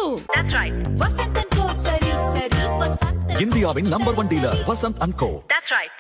That's right. Vasanthan கோ சரி சரி வசந்தன் இந்தியாவின் number one dealer Vasanth and co That's right.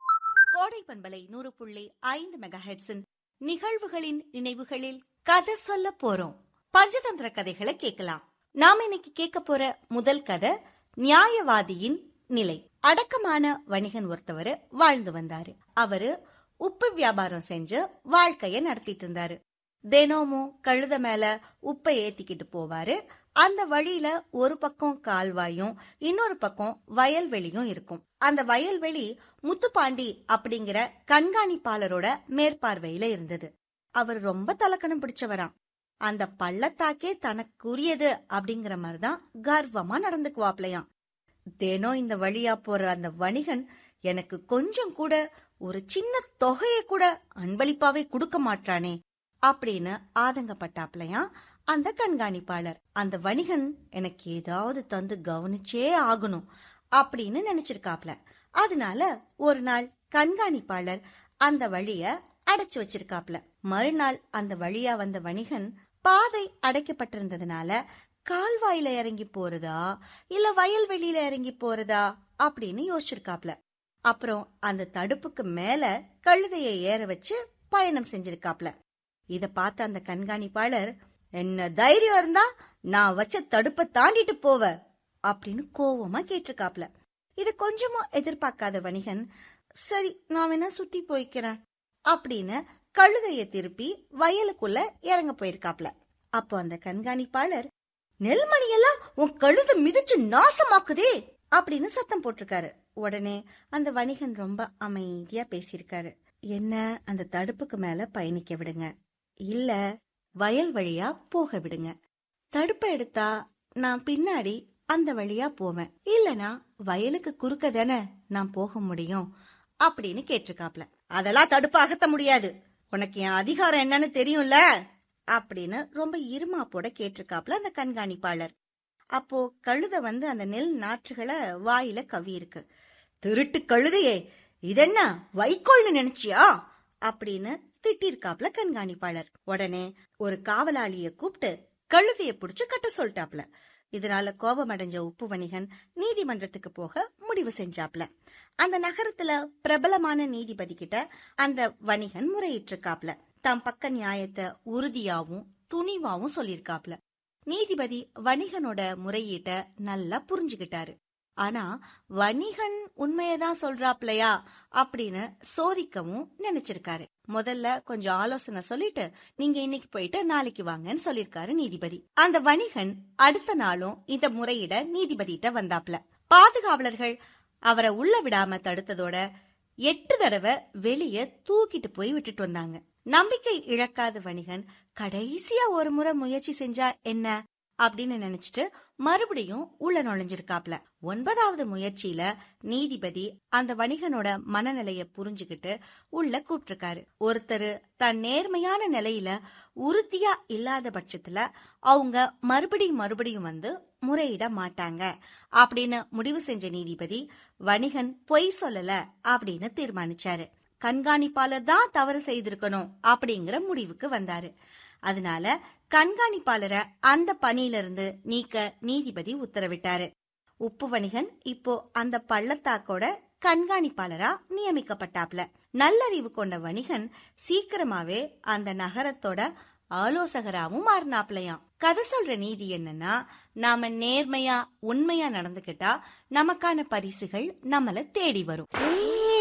கோடை பண்பலை நூறு புள்ளி ஐந்து மெகா ஹெட்ஸின் நிகழ்வுகளின் நினைவுகளில் கதை சொல்ல போறோம் பஞ்சதந்திர கதைகளை கேட்கலாம் நாம இன்னைக்கு கேட்க போற முதல் கதை நியாயவாதியின் நிலை அடக்கமான வணிகன் ஒருத்தவர் வாழ்ந்து வந்தாரு அவரு உப்பு வியாபாரம் செஞ்சு வாழ்க்கைய நடத்திட்டு இருந்தாரு தினமும் கழுத மேல உப்பை ஏத்திக்கிட்டு போவாரு அந்த வழியில ஒரு பக்கம் கால்வாயும் இன்னொரு பக்கம் வயல்வெளியும் இருக்கும் அந்த வயல்வெளி முத்துப்பாண்டி அப்படிங்கிற கண்காணிப்பாளரோட மேற்பார்வையில இருந்தது அவர் ரொம்ப தலக்கணம் பிடிச்சவராம் அந்த பள்ளத்தாக்கே தனக்குரியது அப்படிங்கிற மாதிரிதான் கர்வமா நடந்துக்குவாப்லையாம் தினம் இந்த வழியா போற அந்த வணிகன் எனக்கு கொஞ்சம் கூட ஒரு சின்ன தொகையை கூட அன்பளிப்பாவே கொடுக்க மாட்டானே அப்படின்னு ஆதங்கப்பட்டாப்லையாம் அந்த கண்காணிப்பாளர் அந்த வணிகன் எனக்கு ஏதாவது தந்து கவனிச்சே ஆகணும் அப்படின்னு நினைச்சிருக்காப்ல அதனால ஒரு நாள் கண்காணிப்பாளர் அந்த வழிய அடைச்சு வச்சிருக்காப்ல மறுநாள் அந்த வழியா வந்த வணிகன் பாதை அடைக்கப்பட்டிருந்ததுனால கால்வாயில இறங்கி போறதா இல்ல வயல்வெளியில இறங்கி போறதா அப்படின்னு யோசிச்சிருக்காப்ல அப்புறம் அந்த தடுப்புக்கு மேல கழுதையை ஏற வச்சு பயணம் செஞ்சிருக்காப்ல இத பார்த்த அந்த கண்காணிப்பாளர் என்ன தைரியம் இருந்தா நான் வச்ச தடுப்பை தாண்டிட்டு போவ அப்படின்னு கோவமா கேட்டிருக்காப்ல இத கொஞ்சமும் எதிர்பார்க்காத வணிகன் சரி நான் வேணா சுத்தி போய்க்கிறேன் அப்படின்னு கழுதைய திருப்பி வயலுக்குள்ள இறங்க போயிருக்காப்ல அப்போ அந்த கண்காணிப்பாளர் நெல்மணி எல்லாம் உன் கழுத மிதிச்சு நாசமாக்குதே அப்படின்னு சத்தம் போட்டிருக்காரு உடனே அந்த வணிகன் ரொம்ப அமைதியா பேசியிருக்காரு என்ன அந்த தடுப்புக்கு மேல பயணிக்க விடுங்க இல்ல வயல் வழியா போக விடுங்க தடுப்பை எடுத்தா நான் பின்னாடி அந்த வழியா போவேன் இல்லனா வயலுக்கு குறுக்க தானே நான் போக முடியும் அப்படின்னு கேட்டிருக்காப்ல அதெல்லாம் தடுப்பு அகத்த முடியாது உனக்கு என் அதிகாரம் என்னன்னு தெரியும்ல அப்படின்னு ரொம்ப இருமாப்போட கேட்டிருக்காப்ல அந்த கண்காணிப்பாளர் அப்போ கழுத வந்து அந்த நெல் நாற்றுகளை வாயில கவி இருக்கு திருட்டு கழுதையே இதென்ன வைக்கோல்னு நினைச்சியா அப்படின்னு திட்டிருக்காப்ல கண்காணிப்பாளர் உடனே ஒரு காவலாளிய கூப்பிட்டு கழுதைய புடிச்சு கட்ட சொல்லிட்டாப்ல இதனால கோபமடைஞ்ச உப்பு வணிகன் நீதிமன்றத்துக்கு போக முடிவு செஞ்சாப்ல அந்த நகரத்துல பிரபலமான நீதிபதி கிட்ட அந்த வணிகன் முறையிட்டிருக்காப்ல தம் பக்க நியாயத்தை உறுதியாவும் துணிவாவும் சொல்லியிருக்காப்ல நீதிபதி வணிகனோட முறையீட்ட நல்லா புரிஞ்சுகிட்டாரு ஆனா வணிகன் உண்மையதான் சொல்றாப்லையா அப்படின்னு சோதிக்கவும் நினைச்சிருக்காரு முதல்ல கொஞ்சம் ஆலோசனை சொல்லிட்டு நீங்க இன்னைக்கு போயிட்டு நாளைக்கு வாங்கன்னு சொல்லிருக்காரு நீதிபதி அந்த வணிகன் அடுத்த நாளும் இந்த முறையிட நீதிபதிட்ட வந்தாப்ல பாதுகாவலர்கள் அவரை உள்ள விடாம தடுத்ததோட எட்டு தடவை வெளிய தூக்கிட்டு போய் விட்டுட்டு வந்தாங்க நம்பிக்கை இழக்காத வணிகன் கடைசியா ஒரு முறை முயற்சி செஞ்சா என்ன அப்படின்னு நினைச்சிட்டு மறுபடியும் உள்ள நுழைஞ்சிருக்காப்ல ஒன்பதாவது முயற்சியில நீதிபதி அந்த வணிகனோட மனநிலைய புரிஞ்சுகிட்டு உள்ள கூப்பிட்டிருக்காரு ஒருத்தர் தன் நேர்மையான நிலையில உறுதியா இல்லாத பட்சத்துல அவங்க மறுபடியும் மறுபடியும் வந்து முறையிட மாட்டாங்க அப்படின்னு முடிவு செஞ்ச நீதிபதி வணிகன் பொய் சொல்லல அப்படின்னு தீர்மானிச்சாரு கண்காணிப்பாளர் தான் தவறு செய்திருக்கணும் அப்படிங்கிற முடிவுக்கு வந்தாரு அதனால கண்காணிப்பாளரை அந்த பணியிலிருந்து நீக்க நீதிபதி உத்தரவிட்டாரு உப்பு வணிகன் இப்போ அந்த பள்ளத்தாக்கோட கண்காணிப்பாளரா நியமிக்கப்பட்டாப்ல நல்லறிவு கொண்ட வணிகன் சீக்கிரமாவே அந்த நகரத்தோட ஆலோசகராவும் மாறினாப்லயாம் கதை சொல்ற நீதி என்னன்னா நாம நேர்மையா உண்மையா நடந்துகிட்டா நமக்கான பரிசுகள் நம்மள தேடி வரும்